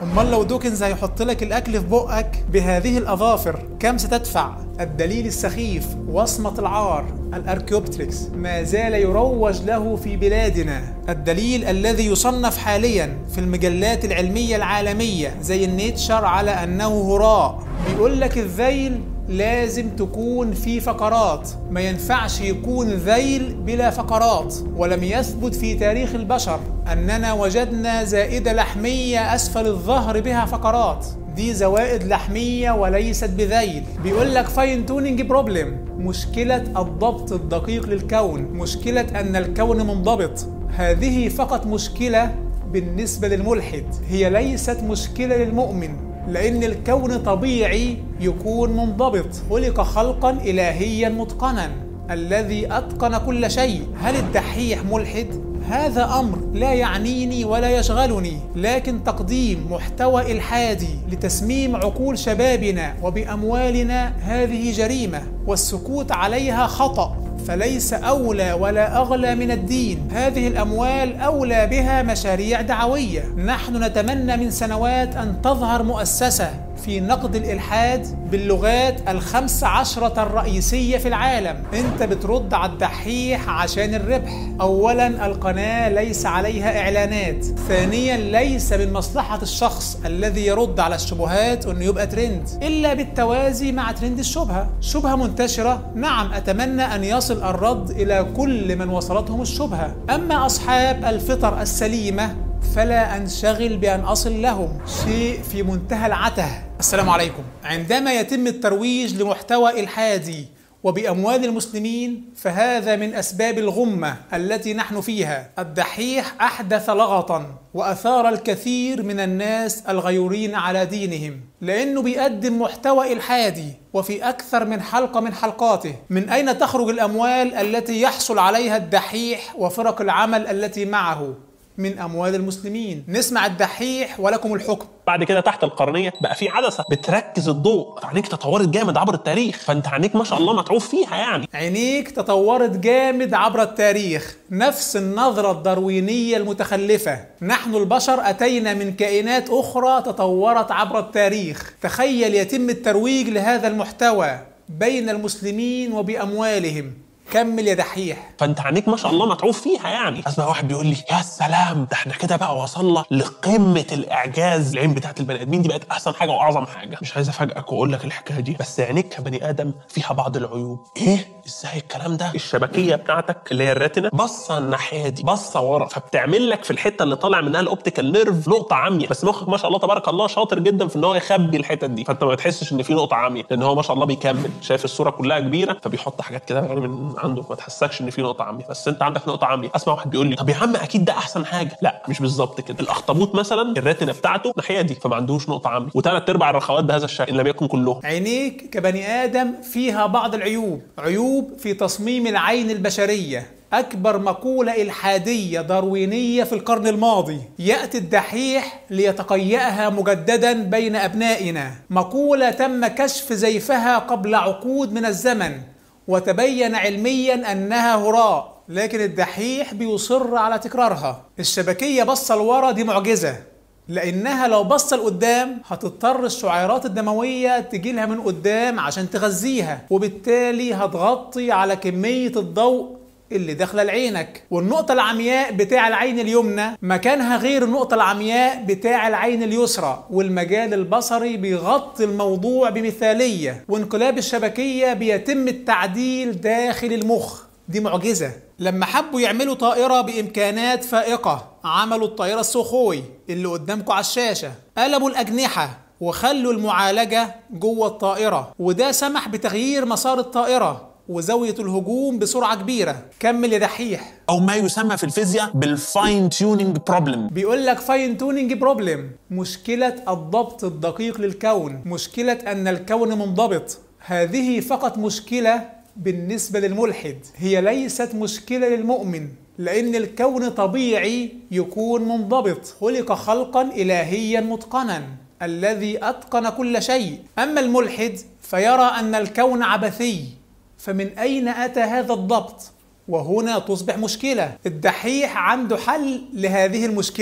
امال لو دوكنز هيحط لك الاكل في بقك بهذه الاظافر كم ستدفع الدليل السخيف وصمة العار الاركيوبتريكس ما زال يروج له في بلادنا الدليل الذي يصنف حاليا في المجلات العلمية العالمية زي النيتشر على انه هراء بيقول لك الذيل لازم تكون في فقرات ما ينفعش يكون ذيل بلا فقرات ولم يثبت في تاريخ البشر أننا وجدنا زائدة لحمية أسفل الظهر بها فقرات دي زوائد لحمية وليست بذيل بيقول لك فاين تونينج بروبلم مشكلة الضبط الدقيق للكون مشكلة أن الكون منضبط هذه فقط مشكلة بالنسبة للملحد هي ليست مشكلة للمؤمن لأن الكون طبيعي يكون منضبط خلق خلقا إلهيا متقنا الذي أتقن كل شيء هل الدحيح ملحد؟ هذا أمر لا يعنيني ولا يشغلني لكن تقديم محتوى إلحادي لتسميم عقول شبابنا وبأموالنا هذه جريمة والسكوت عليها خطأ فليس أولى ولا أغلى من الدين هذه الأموال أولى بها مشاريع دعوية نحن نتمنى من سنوات أن تظهر مؤسسة في نقد الإلحاد باللغات الخمس عشرة الرئيسية في العالم أنت بترد على الدحيح عشان الربح أولا القناة ليس عليها إعلانات ثانيا ليس من مصلحة الشخص الذي يرد على الشبهات أنه يبقى ترند إلا بالتوازي مع ترند الشبهة شبهة منتشرة نعم أتمنى أن يصل الرد إلى كل من وصلتهم الشبهة أما أصحاب الفطر السليمة فلا أنشغل بأن أصل لهم شيء في منتهى العته السلام عليكم عندما يتم الترويج لمحتوى إلحادي وبأموال المسلمين فهذا من أسباب الغمة التي نحن فيها الدحيح أحدث لغطا وأثار الكثير من الناس الغيورين على دينهم لأنه بيقدم محتوى إلحادي وفي أكثر من حلقة من حلقاته من أين تخرج الأموال التي يحصل عليها الدحيح وفرق العمل التي معه من اموال المسلمين نسمع الدحيح ولكم الحكم بعد كده تحت القرنيه بقى في عدسه بتركز الضوء عينيك تطورت جامد عبر التاريخ فانت عينيك ما شاء الله متعوب فيها يعني عينيك تطورت جامد عبر التاريخ نفس النظرة الداروينية المتخلفة نحن البشر أتينا من كائنات أخرى تطورت عبر التاريخ تخيل يتم الترويج لهذا المحتوى بين المسلمين وبأموالهم كمل يا دحيح فانت عينيك ما شاء الله متعوب فيها يعني اسمع واحد بيقول لي يا سلام ده احنا كده بقى وصلنا لقمه الاعجاز العين بتاعت البني ادمين دي بقت احسن حاجه واعظم حاجه مش عايز افاجئك واقول لك الحكايه دي بس عينيك كبني ادم فيها بعض العيوب ايه ازاي الكلام ده الشبكيه بتاعتك اللي هي الريتنا باصه الناحيه دي باصه ورا فبتعمل لك في الحته اللي طالع منها الاوبتيكال نيرف نقطه عاميه بس مخك ما شاء الله تبارك الله شاطر جدا في ان هو يخبي الحتت دي فانت ما بتحسش ان في نقطه عاميه لان هو ما شاء الله بيكمل شايف الصوره كلها كبيره فبيحط حاجات كده يعني من عنده ما تحسكش ان في نقطه عاميه بس انت عندك نقطه عاميه اسمع واحد بيقول لي طب يا عم اكيد ده احسن حاجه لا مش بالظبط كده الاخطبوط مثلا الريتنا بتاعته الناحيه دي فما عندوش نقطه عاميه وثلاث ارباع الرخوات بهذا الشكل ان لم يكن كلهم عينيك كبني آدم فيها بعض العيوب عيوب في تصميم العين البشرية أكبر مقولة إلحادية داروينية في القرن الماضي يأتي الدحيح ليتقيأها مجددا بين أبنائنا مقولة تم كشف زيفها قبل عقود من الزمن وتبين علميا أنها هراء لكن الدحيح بيصر على تكرارها الشبكية بصة لورا دي معجزة لانها لو بصه لقدام هتضطر الشعيرات الدمويه تجيلها من قدام عشان تغذيها وبالتالي هتغطي على كميه الضوء اللي داخله لعينك والنقطة العمياء بتاع العين اليمنى مكانها غير النقطة العمياء بتاع العين اليسرى والمجال البصري بيغطي الموضوع بمثالية وانقلاب الشبكية بيتم التعديل داخل المخ دي معجزة لما حبوا يعملوا طائرة بإمكانات فائقة عملوا الطائرة السوخوي اللي قدامكم على الشاشة قلبوا الأجنحة وخلوا المعالجة جوه الطائرة وده سمح بتغيير مسار الطائرة وزاوية الهجوم بسرعة كبيرة كمل يا دحيح او ما يسمى في الفيزياء بالفاين تيونينج بروبلم بيقول لك فاين تونينج بروبلم مشكلة الضبط الدقيق للكون مشكلة أن الكون منضبط هذه فقط مشكلة بالنسبة للملحد هي ليست مشكلة للمؤمن لأن الكون طبيعي يكون منضبط خلق خلقا إلهيا متقنا الذي أتقن كل شيء أما الملحد فيرى أن الكون عبثي فمن أين أتى هذا الضبط؟ وهنا تصبح مشكلة الدحيح عنده حل لهذه المشكلة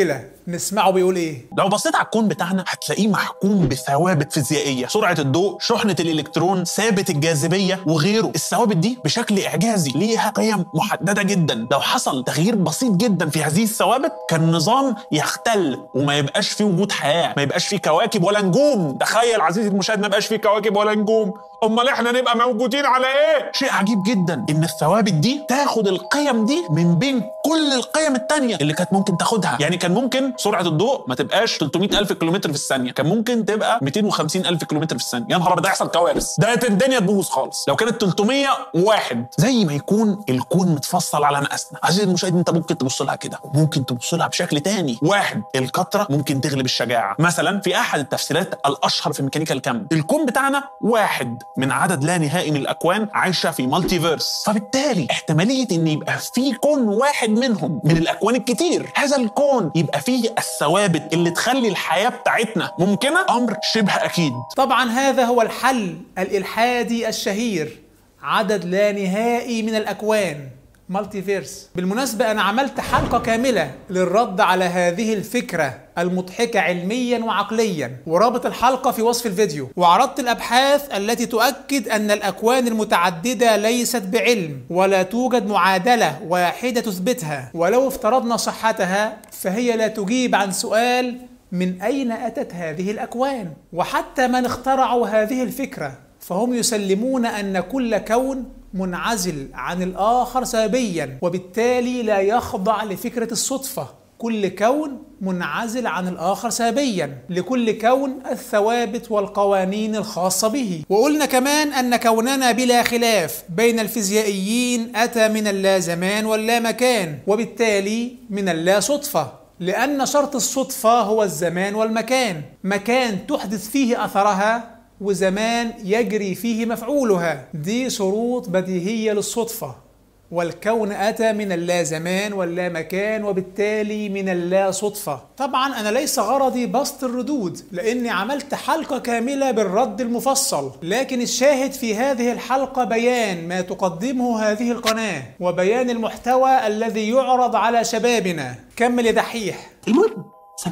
نسمعه بيقول ايه لو بصيت على الكون بتاعنا هتلاقيه محكوم بثوابت فيزيائيه سرعه الضوء شحنه الالكترون ثابت الجاذبيه وغيره الثوابت دي بشكل اعجازي ليها قيم محدده جدا لو حصل تغيير بسيط جدا في هذه الثوابت كان النظام يختل وما يبقاش فيه وجود حياه ما يبقاش فيه كواكب ولا نجوم تخيل عزيزي المشاهد ما يبقاش فيه كواكب ولا نجوم امال احنا نبقى موجودين على ايه شيء عجيب جدا ان الثوابت دي تاخد القيم دي من بين كل القيم التانية اللي كانت ممكن تاخدها يعني كان ممكن سرعه الضوء ما تبقاش 300 الف كيلومتر في الثانيه كان ممكن تبقى 250 الف كيلومتر في الثانيه يا نهار ابيض ده يحصل كوارث ده الدنيا تبوظ خالص لو كانت 301 زي ما يكون الكون متفصل على نقسنا عزيزي المشاهد انت ممكن تبص لها كده وممكن تبص لها بشكل تاني واحد الكثره ممكن تغلب الشجاعه مثلا في احد التفسيرات الاشهر في ميكانيكا الكم الكون بتاعنا واحد من عدد لا نهائي من الاكوان عايشه في مالتي فيرس فبالتالي احتماليه ان يبقى في كون واحد منهم من الاكوان الكتير هذا الكون يبقى فيه الثوابت اللي تخلي الحياه بتاعتنا ممكنه امر شبه اكيد طبعا هذا هو الحل الالحادي الشهير عدد لا نهائي من الاكوان مالتي فيرس بالمناسبة أنا عملت حلقة كاملة للرد على هذه الفكرة المضحكة علميا وعقليا ورابط الحلقة في وصف الفيديو وعرضت الأبحاث التي تؤكد أن الأكوان المتعددة ليست بعلم ولا توجد معادلة واحدة تثبتها ولو افترضنا صحتها فهي لا تجيب عن سؤال من أين أتت هذه الأكوان وحتى من اخترعوا هذه الفكرة فهم يسلمون أن كل كون منعزل عن الآخر سببيا وبالتالي لا يخضع لفكرة الصدفة كل كون منعزل عن الآخر سببيا لكل كون الثوابت والقوانين الخاصة به وقلنا كمان أن كوننا بلا خلاف بين الفيزيائيين أتى من اللا زمان واللا مكان وبالتالي من اللا صدفة لأن شرط الصدفة هو الزمان والمكان مكان تحدث فيه أثرها وزمان يجري فيه مفعولها دي شروط بديهية للصدفة والكون أتى من اللا زمان واللا مكان وبالتالي من اللا صدفة طبعا أنا ليس غرضي بسط الردود لأني عملت حلقة كاملة بالرد المفصل لكن الشاهد في هذه الحلقة بيان ما تقدمه هذه القناة وبيان المحتوى الذي يعرض على شبابنا كمل يا دحيح المهم سنة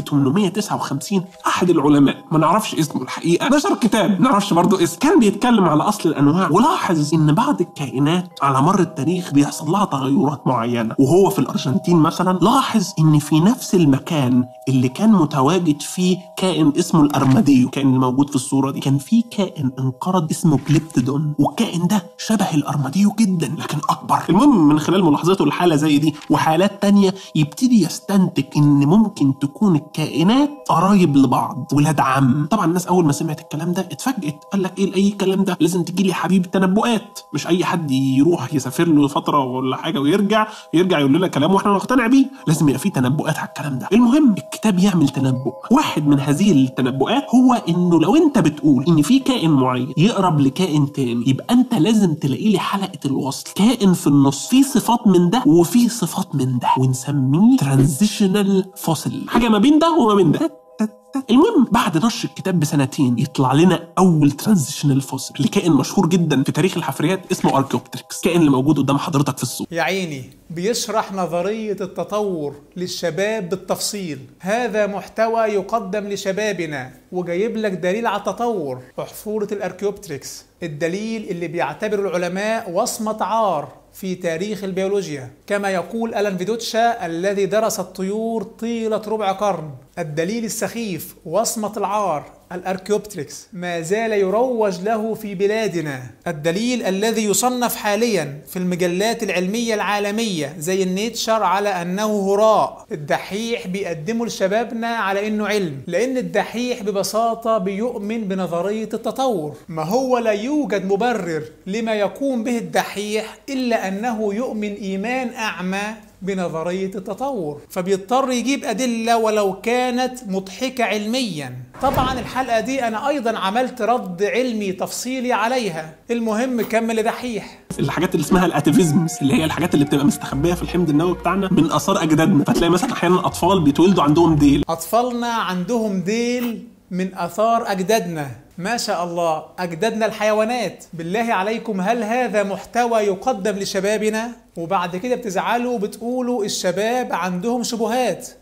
1859 أحد العلماء ما نعرفش اسمه الحقيقة نشر كتاب ما نعرفش برضه اسمه كان بيتكلم على أصل الأنواع ولاحظ إن بعض الكائنات على مر التاريخ بيحصل لها تغيرات معينة وهو في الأرجنتين مثلا لاحظ إن في نفس المكان اللي كان متواجد فيه كائن اسمه الأرماديو كائن الموجود في الصورة دي كان في كائن انقرض اسمه كليبتدون والكائن ده شبه الأرماديو جدا لكن أكبر المهم من خلال ملاحظته لحالة زي دي وحالات تانية يبتدي يستنتج إن ممكن تكون الكائنات قرايب لبعض ولاد عم طبعا الناس اول ما سمعت الكلام ده اتفاجئت قال لك ايه اي كلام ده لازم تجي لي حبيب التنبؤات مش اي حد يروح يسافر له فتره ولا حاجه ويرجع يرجع يقول لنا كلام واحنا نقتنع بيه لازم يبقى في تنبؤات على الكلام ده المهم الكتاب يعمل تنبؤ واحد من هذه التنبؤات هو انه لو انت بتقول ان في كائن معين يقرب لكائن تاني يبقى انت لازم تلاقي لي حلقه الوصل كائن في النص فيه صفات من ده وفيه صفات من ده ونسميه ترانزيشنال فوسيل حاجه ما بين ده وما بين ده المهم بعد نشر الكتاب بسنتين يطلع لنا اول ترانزيشنال فوسيل لكائن مشهور جدا في تاريخ الحفريات اسمه اركيوبتريكس كائن اللي موجود قدام حضرتك في الصوره يا عيني بيشرح نظرية التطور للشباب بالتفصيل هذا محتوى يقدم لشبابنا وجايب لك دليل على التطور أحفورة الأركيوبتريكس الدليل اللي بيعتبره العلماء وصمة عار في تاريخ البيولوجيا كما يقول ألان فيدوتشا الذي درس الطيور طيلة ربع قرن الدليل السخيف وصمة العار الأركيوبتريكس ما زال يروج له في بلادنا الدليل الذي يصنف حاليا في المجلات العلمية العالمية زي النيتشر على أنه هراء الدحيح بيقدمه لشبابنا على أنه علم لأن الدحيح ببساطة بيؤمن بنظرية التطور ما هو لا يوجد مبرر لما يقوم به الدحيح إلا أنه يؤمن إيمان أعمى بنظرية التطور فبيضطر يجيب أدلة ولو كانت مضحكة علميا طبعا الحلقة دي أنا أيضا عملت رد علمي تفصيلي عليها المهم كمل دحيح الحاجات اللي اسمها الاتيفيزمز اللي هي الحاجات اللي بتبقى مستخبيه في الحمض النووي بتاعنا من اثار اجدادنا فتلاقي مثلا احيانا اطفال بيتولدوا عندهم ديل أطفالنا عندهم ديل من آثار أجدادنا ما شاء الله أجدادنا الحيوانات بالله عليكم هل هذا محتوى يقدم لشبابنا وبعد كده بتزعلوا وبتقولوا الشباب عندهم شبهات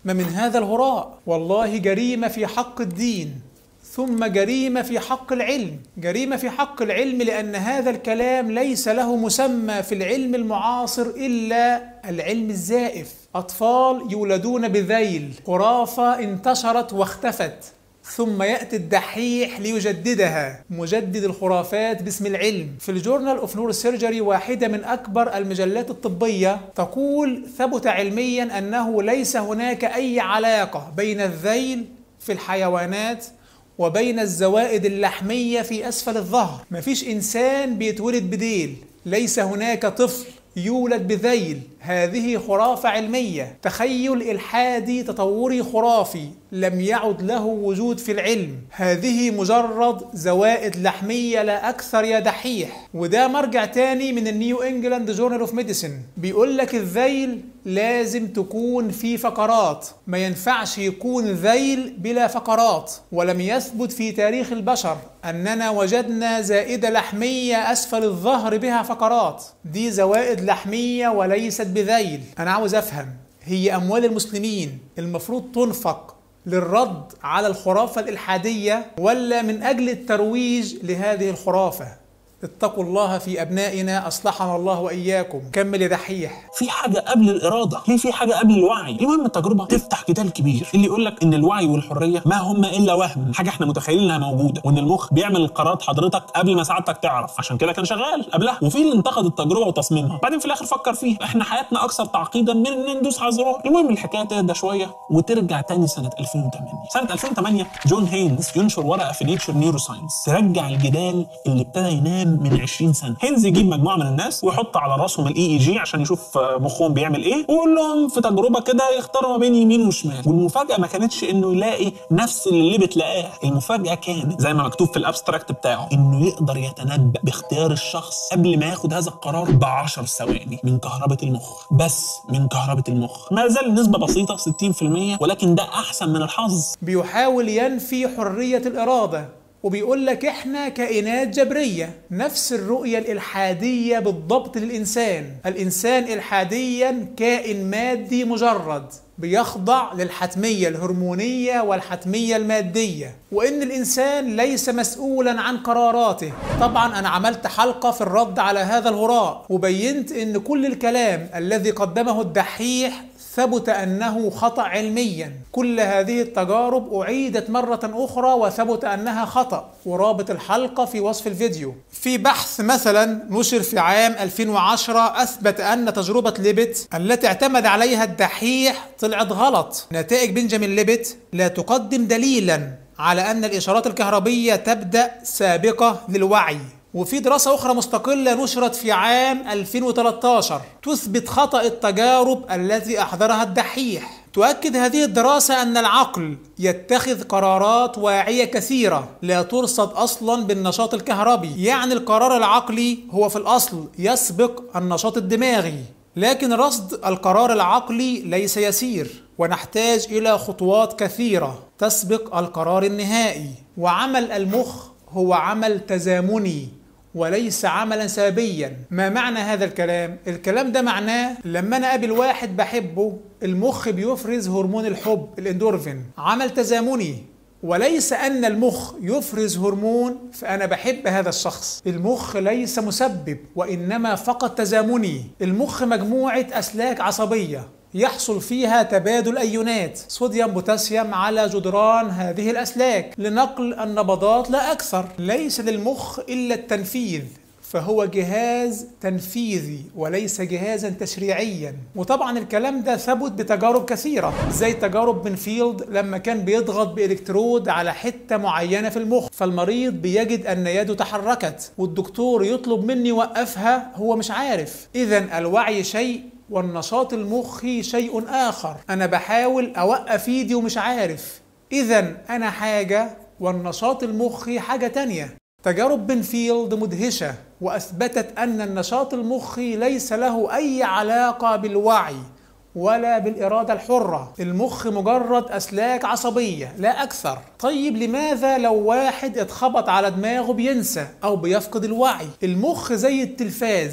ما من هذا الهراء والله جريمة في حق الدين ثم جريمة في حق العلم جريمة في حق العلم لأن هذا الكلام ليس له مسمى في العلم المعاصر إلا العلم الزائف أطفال يولدون بذيل خرافة انتشرت واختفت ثم يأتي الدحيح ليجددها مجدد الخرافات باسم العلم في الجورنال اوف نور سيرجري واحدة من أكبر المجلات الطبية تقول ثبت علميا أنه ليس هناك أي علاقة بين الذيل في الحيوانات وبين الزوائد اللحمية في أسفل الظهر مفيش إنسان بيتولد بديل ليس هناك طفل يولد بذيل هذه خرافة علمية تخيل إلحادي تطوري خرافي لم يعد له وجود في العلم هذه مجرد زوائد لحمية لا أكثر يا دحيح وده مرجع تاني من النيو إنجلاند جورنال اوف ميديسن بيقول لك الذيل لازم تكون في فقرات ما ينفعش يكون ذيل بلا فقرات ولم يثبت في تاريخ البشر أننا وجدنا زائدة لحمية أسفل الظهر بها فقرات دي زوائد لحمية وليست بذيل أنا عاوز أفهم هي أموال المسلمين المفروض تنفق للرد على الخرافة الإلحادية ولا من أجل الترويج لهذه الخرافة اتقوا الله في أبنائنا أصلحنا الله وإياكم كمل يا دحيح في حاجه قبل الاراده ليه في حاجه قبل الوعي المهم التجربه تفتح جدال كبير اللي يقول لك ان الوعي والحريه ما هم الا وهم حاجه احنا متخيلين انها موجوده وان المخ بيعمل القرارات حضرتك قبل ما سعادتك تعرف عشان كده كان شغال قبلها وفي اللي انتقد التجربه وتصميمها بعدين في الاخر فكر فيه احنا حياتنا اكثر تعقيدا من ان ندوس على زرار المهم الحكايه تهدى شويه وترجع تاني سنه 2008 سنه 2008 جون هينز ينشر ورقه في نيتشر نيورو ساينس ترجع الجدال اللي ابتدى ينام من 20 سنه هينز يجيب مجموعه من الناس ويحط على راسهم الاي اي جي عشان يشوف آه، مخهم بيعمل ايه ويقول لهم في تجربه كده يختاروا ما بين يمين وشمال والمفاجاه ما كانتش انه يلاقي نفس اللي بتلاقاه المفاجاه كانت زي ما مكتوب في الابستراكت بتاعه انه يقدر يتنبا باختيار الشخص قبل ما ياخد هذا القرار ب 10 ثواني من كهرباء المخ بس من كهرباء المخ ما زال النسبه بسيطه 60% ولكن ده احسن من الحظ بيحاول ينفي حرية الإرادة وبيقول لك احنا كائنات جبرية نفس الرؤية الإلحادية بالضبط للإنسان الإنسان إلحاديا كائن مادي مجرد بيخضع للحتمية الهرمونية والحتمية المادية وإن الإنسان ليس مسؤولا عن قراراته طبعا أنا عملت حلقة في الرد على هذا الهراء وبينت إن كل الكلام الذي قدمه الدحيح ثبت انه خطا علميا كل هذه التجارب اعيدت مره اخرى وثبت انها خطا ورابط الحلقه في وصف الفيديو في بحث مثلا نشر في عام 2010 اثبت ان تجربه ليبت التي اعتمد عليها الدحيح طلعت غلط نتائج بنجامين ليبت لا تقدم دليلا على ان الاشارات الكهربيه تبدا سابقه للوعي وفي دراسة أخرى مستقلة نشرت في عام 2013 تثبت خطأ التجارب التي أحضرها الدحيح تؤكد هذه الدراسة أن العقل يتخذ قرارات واعية كثيرة لا ترصد أصلا بالنشاط الكهربي يعني القرار العقلي هو في الأصل يسبق النشاط الدماغي لكن رصد القرار العقلي ليس يسير ونحتاج إلى خطوات كثيرة تسبق القرار النهائي وعمل المخ هو عمل تزامني وليس عملا سببيا ما معنى هذا الكلام الكلام ده معناه لما انا اقابل واحد بحبه المخ بيفرز هرمون الحب الاندورفين عمل تزامني وليس ان المخ يفرز هرمون فانا بحب هذا الشخص المخ ليس مسبب وانما فقط تزامني المخ مجموعه اسلاك عصبيه يحصل فيها تبادل ايونات صوديوم بوتاسيوم على جدران هذه الاسلاك لنقل النبضات لا اكثر ليس للمخ الا التنفيذ فهو جهاز تنفيذي وليس جهازا تشريعيا وطبعا الكلام ده ثبت بتجارب كثيره زي تجارب بنفيلد لما كان بيضغط بالكترود على حته معينه في المخ فالمريض بيجد ان يده تحركت والدكتور يطلب مني وقفها هو مش عارف اذا الوعي شيء والنشاط المخي شيء آخر أنا بحاول أوقف إيدي ومش عارف إذا أنا حاجة والنشاط المخي حاجة تانية تجارب بنفيلد مدهشة وأثبتت أن النشاط المخي ليس له أي علاقة بالوعي ولا بالإرادة الحرة المخ مجرد أسلاك عصبية لا أكثر طيب لماذا لو واحد اتخبط على دماغه بينسى أو بيفقد الوعي المخ زي التلفاز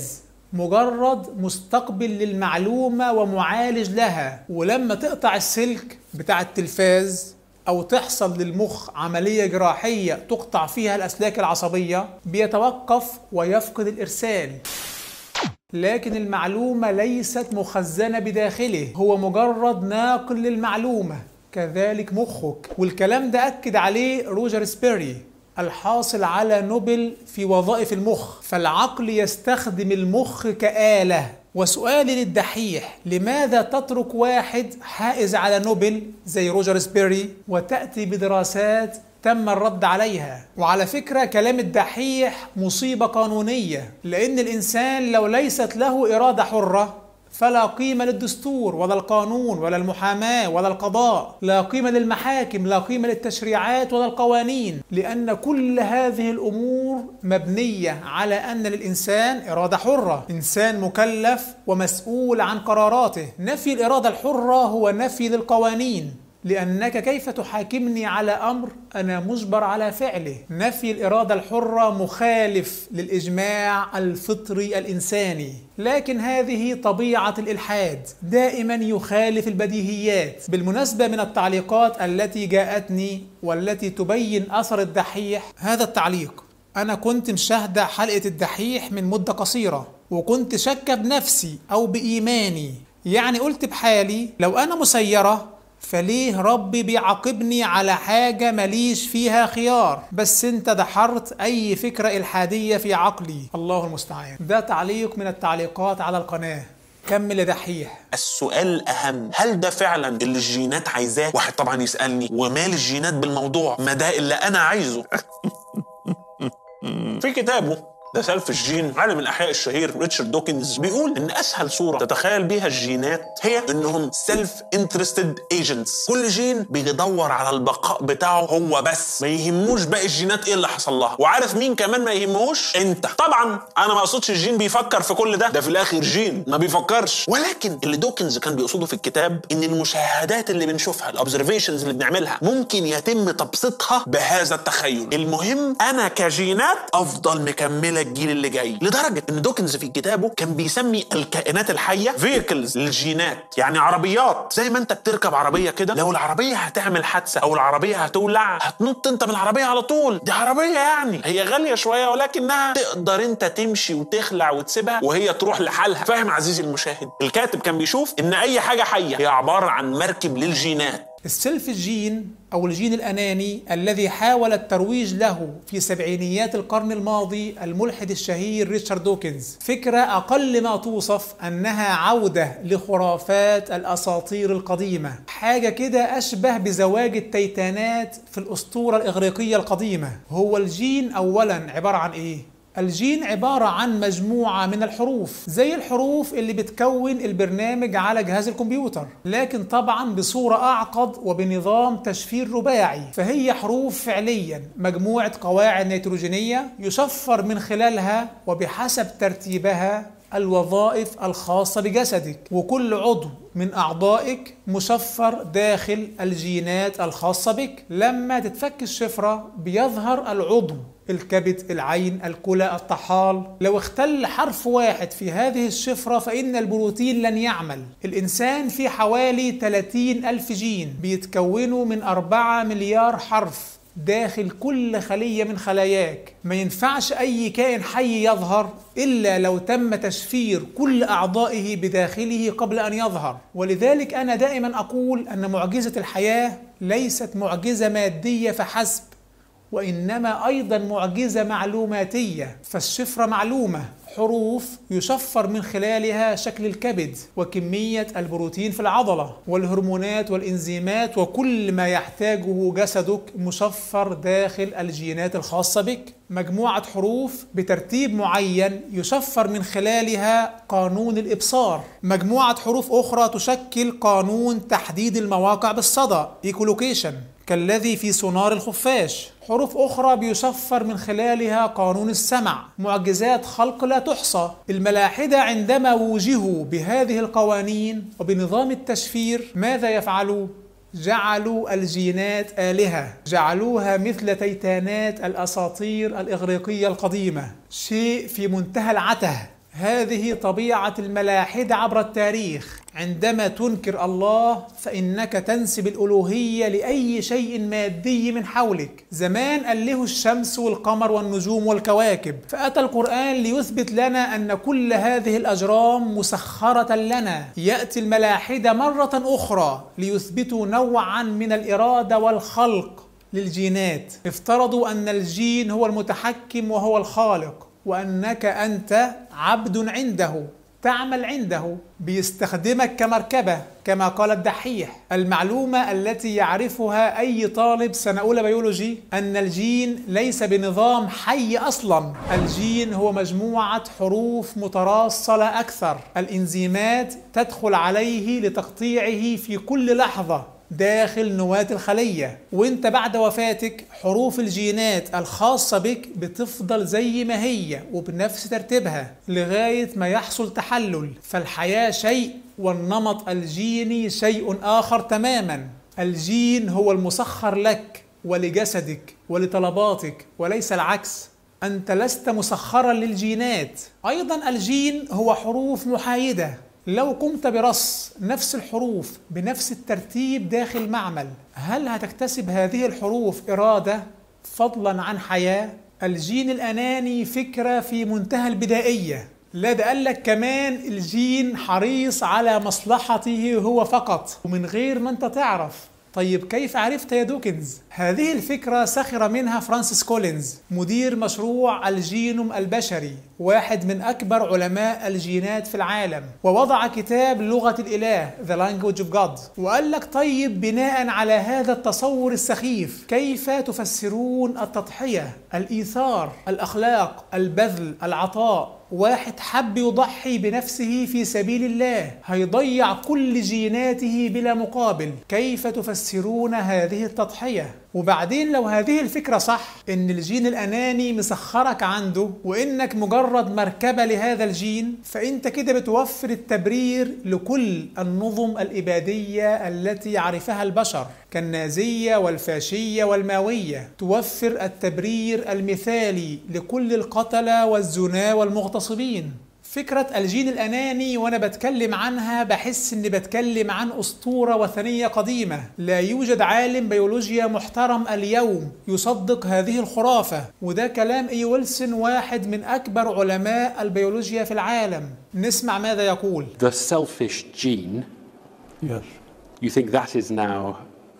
مجرد مستقبل للمعلومة ومعالج لها ولما تقطع السلك بتاع التلفاز أو تحصل للمخ عملية جراحية تقطع فيها الأسلاك العصبية بيتوقف ويفقد الإرسال لكن المعلومة ليست مخزنة بداخله هو مجرد ناقل للمعلومة كذلك مخك والكلام ده أكد عليه روجر سبيري الحاصل على نوبل في وظائف المخ فالعقل يستخدم المخ كآلة وسؤالي للدحيح لماذا تترك واحد حائز على نوبل زي روجر سبيري وتأتي بدراسات تم الرد عليها وعلى فكرة كلام الدحيح مصيبة قانونية لأن الإنسان لو ليست له إرادة حرة فلا قيمة للدستور ولا القانون ولا المحاماة ولا القضاء لا قيمة للمحاكم لا قيمة للتشريعات ولا القوانين لأن كل هذه الأمور مبنية على أن للإنسان إرادة حرة إنسان مكلف ومسؤول عن قراراته نفي الإرادة الحرة هو نفي للقوانين لأنك كيف تحاكمني على أمر أنا مجبر على فعله نفي الإرادة الحرة مخالف للإجماع الفطري الإنساني لكن هذه طبيعة الإلحاد دائما يخالف البديهيات بالمناسبة من التعليقات التي جاءتني والتي تبين أثر الدحيح هذا التعليق أنا كنت مشاهدة حلقة الدحيح من مدة قصيرة وكنت شاكة بنفسي أو بإيماني يعني قلت بحالي لو أنا مسيرة فليه ربي بيعاقبني على حاجة ماليش فيها خيار بس انت دحرت اي فكرة الحادية في عقلي الله المستعان ده تعليق من التعليقات على القناة كمل يا دحيح السؤال الأهم هل ده فعلا اللي الجينات عايزاه؟ واحد طبعا يسألني ومال الجينات بالموضوع؟ ما ده اللي أنا عايزه في كتابه ده سلف الجين عالم الاحياء الشهير ريتشارد دوكنز بيقول ان اسهل صوره تتخيل بيها الجينات هي انهم سيلف انترستد ايجنتس كل جين بيدور على البقاء بتاعه هو بس ما يهموش باقي الجينات ايه اللي حصل لها وعارف مين كمان ما يهمهوش انت طبعا انا ما اقصدش الجين بيفكر في كل ده ده في الاخر جين ما بيفكرش ولكن اللي دوكنز كان بيقصده في الكتاب ان المشاهدات اللي بنشوفها الاوبزرفيشنز اللي بنعملها ممكن يتم تبسيطها بهذا التخيل المهم انا كجينات افضل مكمله الجيل اللي جاي لدرجه ان دوكنز في كتابه كان بيسمي الكائنات الحيه فيكلز للجينات يعني عربيات زي ما انت بتركب عربيه كده لو العربيه هتعمل حادثه او العربيه هتولع هتنط انت من العربيه على طول دي عربيه يعني هي غاليه شويه ولكنها تقدر انت تمشي وتخلع وتسيبها وهي تروح لحالها فاهم عزيزي المشاهد الكاتب كان بيشوف ان اي حاجه حيه هي عباره عن مركب للجينات السيلف الجين أو الجين الأناني الذي حاول الترويج له في سبعينيات القرن الماضي الملحد الشهير ريتشارد دوكنز فكرة أقل ما توصف أنها عودة لخرافات الأساطير القديمة حاجة كده أشبه بزواج التيتانات في الأسطورة الإغريقية القديمة هو الجين أولا عبارة عن إيه؟ الجين عبارة عن مجموعة من الحروف زي الحروف اللي بتكون البرنامج على جهاز الكمبيوتر لكن طبعا بصورة أعقد وبنظام تشفير رباعي فهي حروف فعليا مجموعة قواعد نيتروجينية يشفر من خلالها وبحسب ترتيبها الوظائف الخاصة بجسدك وكل عضو من أعضائك مشفر داخل الجينات الخاصة بك لما تتفك الشفرة بيظهر العضو الكبد العين الكلى الطحال لو اختل حرف واحد في هذه الشفرة فإن البروتين لن يعمل الإنسان في حوالي 30 ألف جين بيتكونوا من 4 مليار حرف داخل كل خلية من خلاياك ما ينفعش أي كائن حي يظهر إلا لو تم تشفير كل أعضائه بداخله قبل أن يظهر ولذلك أنا دائما أقول أن معجزة الحياة ليست معجزة مادية فحسب وإنما أيضا معجزة معلوماتية فالشفرة معلومة حروف يشفر من خلالها شكل الكبد وكمية البروتين في العضلة والهرمونات والإنزيمات وكل ما يحتاجه جسدك مشفر داخل الجينات الخاصة بك مجموعة حروف بترتيب معين يشفر من خلالها قانون الإبصار مجموعة حروف أخرى تشكل قانون تحديد المواقع بالصدى ايكولوكيشن كالذي في سونار الخفاش حروف أخرى بيشفر من خلالها قانون السمع معجزات خلق لا تحصى الملاحدة عندما وجهوا بهذه القوانين وبنظام التشفير ماذا يفعلوا؟ جعلوا الجينات آلهة جعلوها مثل تيتانات الأساطير الإغريقية القديمة شيء في منتهى العته هذه طبيعة الملاحدة عبر التاريخ عندما تنكر الله فإنك تنسب الألوهية لأي شيء مادي من حولك زمان أله الشمس والقمر والنجوم والكواكب فأتى القرآن ليثبت لنا أن كل هذه الأجرام مسخرة لنا يأتي الملاحدة مرة أخرى ليثبتوا نوعا من الإرادة والخلق للجينات افترضوا أن الجين هو المتحكم وهو الخالق وأنك أنت عبد عنده تعمل عنده بيستخدمك كمركبة كما قال الدحيح المعلومة التي يعرفها أي طالب سنة أولى بيولوجي أن الجين ليس بنظام حي أصلا الجين هو مجموعة حروف متراصة لا أكثر الإنزيمات تدخل عليه لتقطيعه في كل لحظة داخل نواة الخلية وانت بعد وفاتك حروف الجينات الخاصة بك بتفضل زي ما هي وبنفس ترتيبها لغاية ما يحصل تحلل فالحياة شيء والنمط الجيني شيء آخر تماما الجين هو المسخر لك ولجسدك ولطلباتك وليس العكس أنت لست مسخرا للجينات أيضا الجين هو حروف محايدة لو قمت برص نفس الحروف بنفس الترتيب داخل معمل هل هتكتسب هذه الحروف إرادة فضلا عن حياة؟ الجين الأناني فكرة في منتهى البدائية لا ده قال لك كمان الجين حريص على مصلحته هو فقط ومن غير ما انت تعرف طيب كيف عرفت يا دوكنز؟ هذه الفكرة سخر منها فرانسيس كولينز مدير مشروع الجينوم البشري واحد من أكبر علماء الجينات في العالم ووضع كتاب لغة الإله The Language of God وقال لك طيب بناء على هذا التصور السخيف كيف تفسرون التضحية الإيثار الأخلاق البذل العطاء واحد حب يضحي بنفسه في سبيل الله هيضيع كل جيناته بلا مقابل كيف تفسرون هذه التضحية وبعدين لو هذه الفكرة صح ان الجين الاناني مسخرك عنده وانك مجرد مركبة لهذا الجين فانت كده بتوفر التبرير لكل النظم الابادية التي عرفها البشر كالنازية والفاشية والماوية توفر التبرير المثالي لكل القتلة والزنا والمغتصبين فكرة الجين الأناني وأنا بتكلم عنها بحس إني بتكلم عن أسطورة وثنية قديمة لا يوجد عالم بيولوجيا محترم اليوم يصدق هذه الخرافة وده كلام إي ويلسون واحد من أكبر علماء البيولوجيا في العالم نسمع ماذا يقول The selfish gene, Yes. you think that is now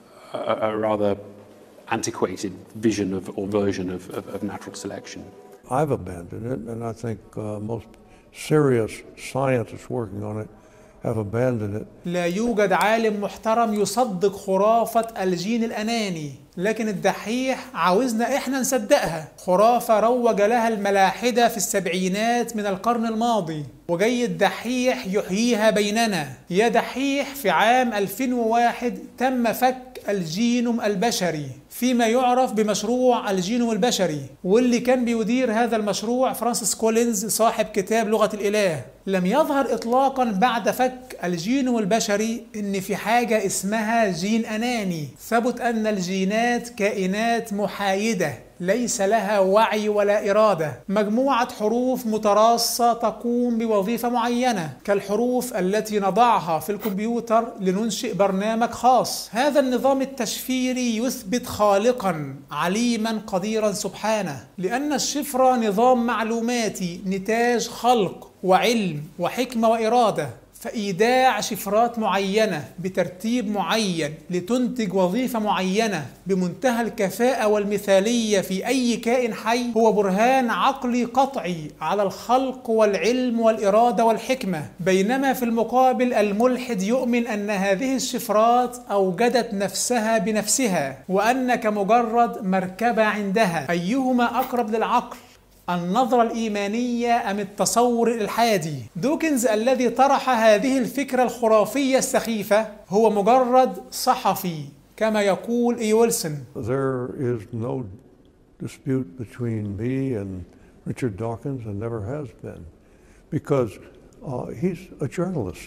a, a rather antiquated vision of or version of, of, of natural selection? I've abandoned it, and I think uh, most serious scientists working on it have abandoned it. لا يوجد عالم محترم يصدق خرافة الجين الأناني لكن الدحيح عاوزنا إحنا نصدقها خرافة روج لها الملاحدة في السبعينات من القرن الماضي وجاي الدحيح يحييها بيننا يا دحيح في عام 2001 تم فك الجينوم البشري فيما يعرف بمشروع الجينوم البشري واللي كان بيدير هذا المشروع فرانسيس كولينز صاحب كتاب لغة الإله لم يظهر إطلاقا بعد فك الجينوم البشري إن في حاجة اسمها جين أناني ثبت أن الجينات كائنات محايدة ليس لها وعي ولا إرادة مجموعة حروف متراصة تقوم بوظيفة معينة كالحروف التي نضعها في الكمبيوتر لننشئ برنامج خاص هذا النظام التشفيري يثبت خالقا عليما قديرا سبحانه لأن الشفرة نظام معلوماتي نتاج خلق وعلم وحكمة وإرادة فإيداع شفرات معينة بترتيب معين لتنتج وظيفة معينة بمنتهى الكفاءة والمثالية في أي كائن حي هو برهان عقلي قطعي على الخلق والعلم والإرادة والحكمة بينما في المقابل الملحد يؤمن أن هذه الشفرات أوجدت نفسها بنفسها وأنك مجرد مركبة عندها أيهما أقرب للعقل النظرة الإيمانية أم التصور الإلحادي دوكنز الذي طرح هذه الفكرة الخرافية السخيفة هو مجرد صحفي كما يقول إي ويلسون There is no dispute between me and Richard Dawkins and never has been because uh, he's a journalist.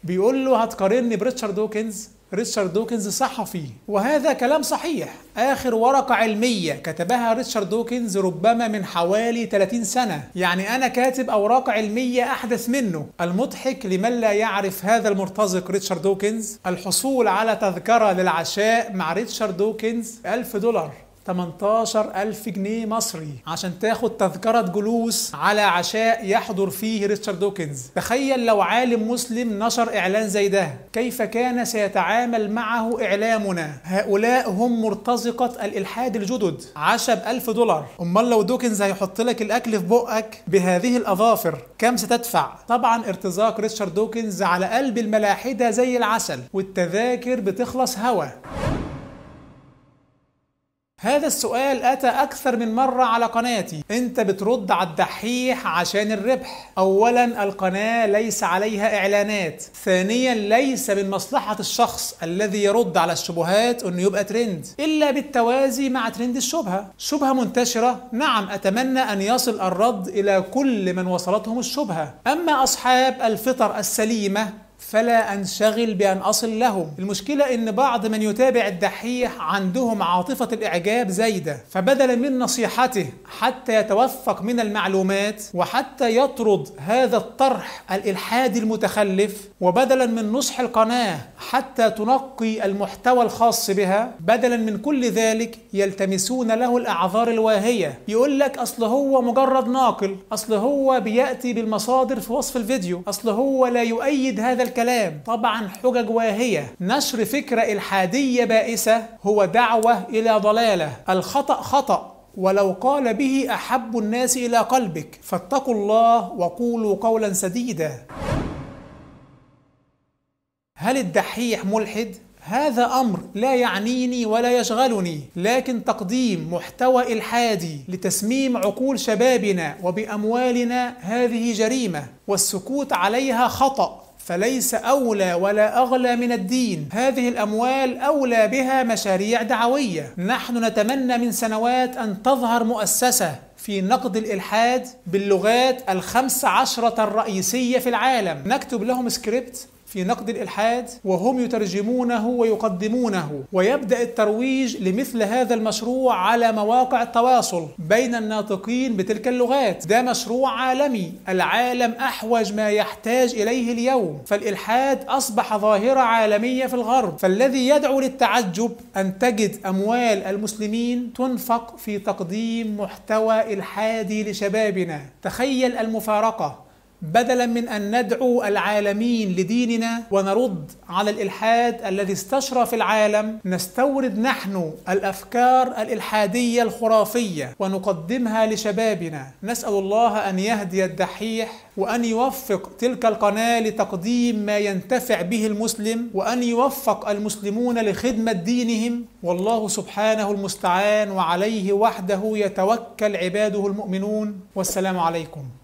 بيقول له هتقارني بريتشارد دوكنز ريتشارد دوكنز صحفي وهذا كلام صحيح آخر ورقة علمية كتبها ريتشارد دوكنز ربما من حوالي 30 سنة يعني أنا كاتب أوراق علمية أحدث منه المضحك لمن لا يعرف هذا المرتزق ريتشارد دوكنز الحصول على تذكرة للعشاء مع ريتشارد دوكنز 1000 دولار 18 ألف جنيه مصري عشان تاخد تذكرة جلوس على عشاء يحضر فيه ريتشارد دوكنز تخيل لو عالم مسلم نشر إعلان زي ده كيف كان سيتعامل معه إعلامنا هؤلاء هم مرتزقة الإلحاد الجدد عشا بألف دولار أمال لو دوكنز هيحط لك الأكل في بقك بهذه الأظافر كم ستدفع طبعا ارتزاق ريتشارد دوكنز على قلب الملاحدة زي العسل والتذاكر بتخلص هوا هذا السؤال أتى أكثر من مرة على قناتي أنت بترد على الدحيح عشان الربح أولا القناة ليس عليها إعلانات ثانيا ليس من مصلحة الشخص الذي يرد على الشبهات أنه يبقى ترند إلا بالتوازي مع ترند الشبهة شبهة منتشرة نعم أتمنى أن يصل الرد إلى كل من وصلتهم الشبهة أما أصحاب الفطر السليمة فلا انشغل بان اصل لهم المشكله ان بعض من يتابع الدحيح عندهم عاطفه الاعجاب زايده فبدلا من نصيحته حتى يتوثق من المعلومات وحتى يطرد هذا الطرح الالحادي المتخلف وبدلا من نصح القناه حتى تنقي المحتوى الخاص بها بدلا من كل ذلك يلتمسون له الاعذار الواهيه يقول لك اصل هو مجرد ناقل اصل هو بياتي بالمصادر في وصف الفيديو اصل هو لا يؤيد هذا الكلام طبعا حجج واهية نشر فكرة إلحادية بائسة هو دعوة إلى ضلالة الخطأ خطأ ولو قال به أحب الناس إلى قلبك فاتقوا الله وقولوا قولا سديدا هل الدحيح ملحد؟ هذا امر لا يعنيني ولا يشغلني لكن تقديم محتوى الحادي لتسميم عقول شبابنا وباموالنا هذه جريمه والسكوت عليها خطأ فليس أولى ولا أغلى من الدين هذه الأموال أولى بها مشاريع دعوية نحن نتمنى من سنوات أن تظهر مؤسسة في نقد الإلحاد باللغات الخمس عشرة الرئيسية في العالم نكتب لهم سكريبت في نقد الإلحاد وهم يترجمونه ويقدمونه ويبدأ الترويج لمثل هذا المشروع على مواقع التواصل بين الناطقين بتلك اللغات ده مشروع عالمي العالم أحوج ما يحتاج إليه اليوم فالإلحاد أصبح ظاهرة عالمية في الغرب فالذي يدعو للتعجب أن تجد أموال المسلمين تنفق في تقديم محتوى إلحادي لشبابنا تخيل المفارقة بدلا من ان ندعو العالمين لديننا ونرد على الالحاد الذي استشرى في العالم نستورد نحن الافكار الالحاديه الخرافيه ونقدمها لشبابنا نسال الله ان يهدي الدحيح وان يوفق تلك القناه لتقديم ما ينتفع به المسلم وان يوفق المسلمون لخدمه دينهم والله سبحانه المستعان وعليه وحده يتوكل عباده المؤمنون والسلام عليكم